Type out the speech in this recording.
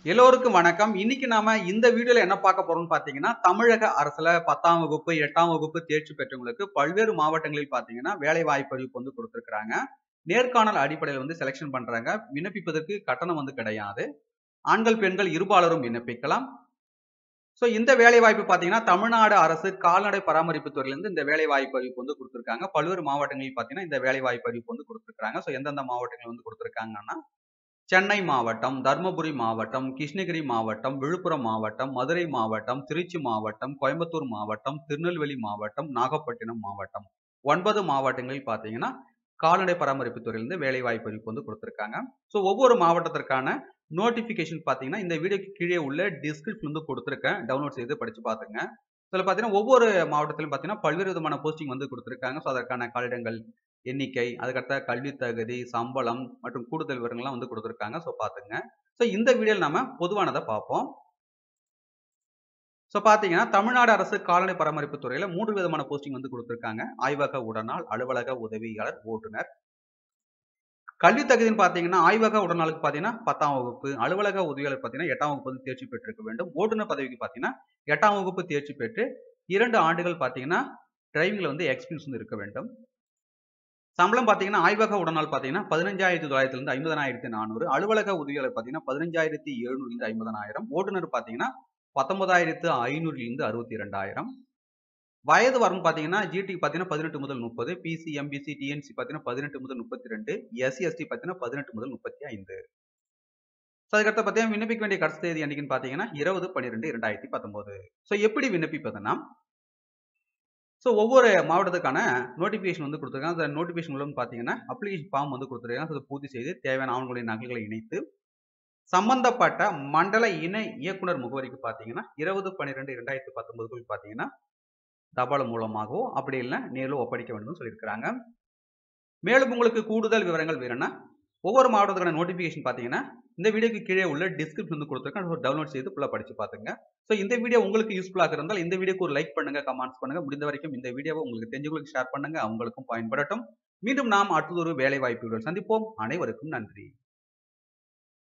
எல்லோருக்கும் வணக்கம் இன்னைக்கு நாம இந்த வீடியோல என்ன பார்க்க போறோம்னு பாத்தீங்கன்னா தமிழக அரசுல பத்தாம் வகுப்பு எட்டாம் வகுப்பு தேர்ச்சி பெற்றவங்களுக்கு பல்வேறு மாவட்டங்களில் பாத்தீங்கன்னா வேலை வாய்ப்பு அறிவிப்பு வந்து கொடுத்திருக்கிறாங்க நேர்காணல் அடிப்படையில் வந்து செலெக்ஷன் பண்றாங்க விண்ணப்பிப்பதற்கு கட்டணம் வந்து கிடையாது ஆண்கள் பெண்கள் இருபாலரும் விண்ணப்பிக்கலாம் ஸோ இந்த வேலை வாய்ப்பு பார்த்தீங்கன்னா தமிழ்நாடு அரசு கால்நடை பராமரிப்பு துறையிலேருந்து இந்த வேலை வாய்ப்பு அறிவிப்பு வந்து கொடுத்துருக்காங்க பல்வேறு மாவட்டங்களில் பார்த்தீங்கன்னா இந்த வேலை வாய்ப்பு அறிவிப்பு வந்து கொடுத்துருக்காங்க ஸோ எந்தெந்த மாவட்டங்கள் வந்து கொடுத்துருக்காங்கன்னா சென்னை மாவட்டம் தருமபுரி மாவட்டம் கிருஷ்ணகிரி மாவட்டம் விழுப்புரம் மாவட்டம் மதுரை மாவட்டம் திருச்சி மாவட்டம் கோயம்புத்தூர் மாவட்டம் திருநெல்வேலி மாவட்டம் நாகப்பட்டினம் மாவட்டம் ஒன்பது மாவட்டங்களில் பார்த்தீங்கன்னா கால்நடை பராமரிப்பு துறையிலிருந்து வேலை வாய்ப்பு அறிவிப்பு வந்து கொடுத்துருக்காங்க ஸோ ஒவ்வொரு மாவட்டத்திற்கான நோட்டிஃபிகேஷன் பார்த்தீங்கன்னா இந்த வீடியோக்கு கீழே உள்ள டிஸ்கிரிப்ஷன் வந்து கொடுத்துருக்கேன் டவுன்லோட் செய்து படிச்சு பார்த்துங்க இதில் பார்த்தீங்கன்னா ஒவ்வொரு மாவட்டத்திலும் பார்த்தீங்கன்னா பல்வேறு விதமான போஸ்டிங் வந்து கொடுத்துருக்காங்க ஸோ அதற்கான காலிடங்கள் எண்ணிக்கை அதுக்கடுத்த கல்வி தகுதி சம்பளம் மற்றும் கூடுதல் விவரங்கள்லாம் வந்து கொடுத்துருக்காங்க ஸோ பார்த்துங்க ஸோ இந்த வீடியோவில் நம்ம பொதுவானதை பார்ப்போம் ஸோ பார்த்தீங்கன்னா தமிழ்நாடு அரசு கால்நடை பராமரிப்பு துறையில் மூன்று விதமான போஸ்டிங் வந்து கொடுத்துருக்காங்க ஆய்வக உடனாள் அலுவலக உதவியாளர் ஓட்டுநர் கல்வி தகுதின்னு பார்த்தீங்கன்னா ஆய்வக உடனாளுக்கு பார்த்தீங்கன்னா பத்தாம் வகுப்பு அலுவலக உதவியாளர் பார்த்தீங்கன்னா எட்டாம் வகுப்பு வந்து தேர்ச்சி பெற்றிருக்க வேண்டும் ஓட்டுநர் பதவிக்கு பார்த்தீங்கன்னா எட்டாம் வகுப்பு தேர்ச்சி பெற்று இரண்டு ஆண்டுகள் பார்த்தீங்கன்னா டிரைவிங்கில் வந்து எக்ஸ்பீரியன்ஸ் வந்து இருக்க வேண்டும் சம்பளம் பார்த்தீங்கன்னா ஆய்வக உடனால் பார்த்தீங்கன்னா பதினஞ்சாயிரத்தி தொள்ளாயிரத்துலேருந்து ஐம்பதனாயிரத்தி நானூறு அலுவலக உதவியாளர் பார்த்தீங்கன்னா பதினஞ்சாயிரத்தி எழுநூறுலேருந்து ஐம்பதனாயிரம் ஓட்டுநர் பார்த்தீங்கன்னா பத்தொன்பதாயிரத்து ஐநூறுலேருந்து அறுபத்தி ரெண்டாயிரம் வயது வரும் பார்த்தீங்கன்னா ஜிடி பார்த்தீங்கன்னா பதினெட்டு முதல் முப்பது பிசி எம்பிசி டிஎன்சி பார்த்தீங்கன்னா பதினெட்டு முதல் முப்பத்தி ரெண்டு எஸ்சி எஸ்டி பார்த்தீங்கன்னா பதினெட்டு முதல் முப்பத்தி ஐந்து ஸோ அதுக்கடுத்து பார்த்தீங்கன்னா விண்ணப்பிக்க வேண்டிய கடைசி தேதி என்னைக்குன்னு பார்த்தீங்கன்னா இருபது பன்னிரெண்டு இரண்டாயிரத்தி பத்தொம்போது ஸோ எப்படி விண்ணப்பிப்பதுன்னா ஸோ ஒவ்வொரு மாவட்டத்துக்கான நோட்டிஃபிகேஷன் வந்து கொடுத்துருக்காங்க அந்த நோட்டிஃபிகேஷன் மூலம் பார்த்தீங்கன்னா அப்ளிகேஷன் ஃபார்ம் வந்து கொடுத்துருக்காங்க அதை பூர்த்தி செய்து தேவையான ஆவணங்களின் நகல்களை இணைத்து சம்பந்தப்பட்ட மண்டல இணை இயக்குனர் முகவரிக்கு பார்த்தீங்கன்னா இருபது பன்னிரெண்டு இரண்டாயிரத்தி பத்தொன்பதுக்குள் பார்த்தீங்கன்னா தபால் மூலமாகவோ அப்படி இல்லை நேரில் ஒப்படைக்க வேண்டும் சொல்லியிருக்கிறாங்க மேலும் உங்களுக்கு கூடுதல் விவரங்கள் வேணும்னா ஒவ்வொரு மாவட்டத்துக்கான நோட்டிஃபிகேஷன் பார்த்தீங்கன்னா இந்த வீடியோக்கு கீழே உள்ள டிஸ்கிரிப்ஷன் வந்து கொடுத்துருக்கேன் டவுன்லோட் செய்து ஃபுல்லாக படிச்சு பார்த்துங்க ஸோ இந்த வீடியோ உங்களுக்கு யூஸ்ஃபுல்லாக இருந்தால் இந்த வீடியோக்கு ஒரு லைக் பண்ணுங்க கமெண்ட்ஸ் பண்ணுங்க முடிந்த வரைக்கும் இந்த வீடியோவை உங்களுக்கு தெரிஞ்சவங்களுக்கு ஷேர் பண்ணுங்க அவங்களுக்கும் பயன்படட்டும் மீண்டும் நாம் அடுத்ததொரு வேலை வாய்ப்புகள் சந்திப்போம் அனைவருக்கும் நன்றி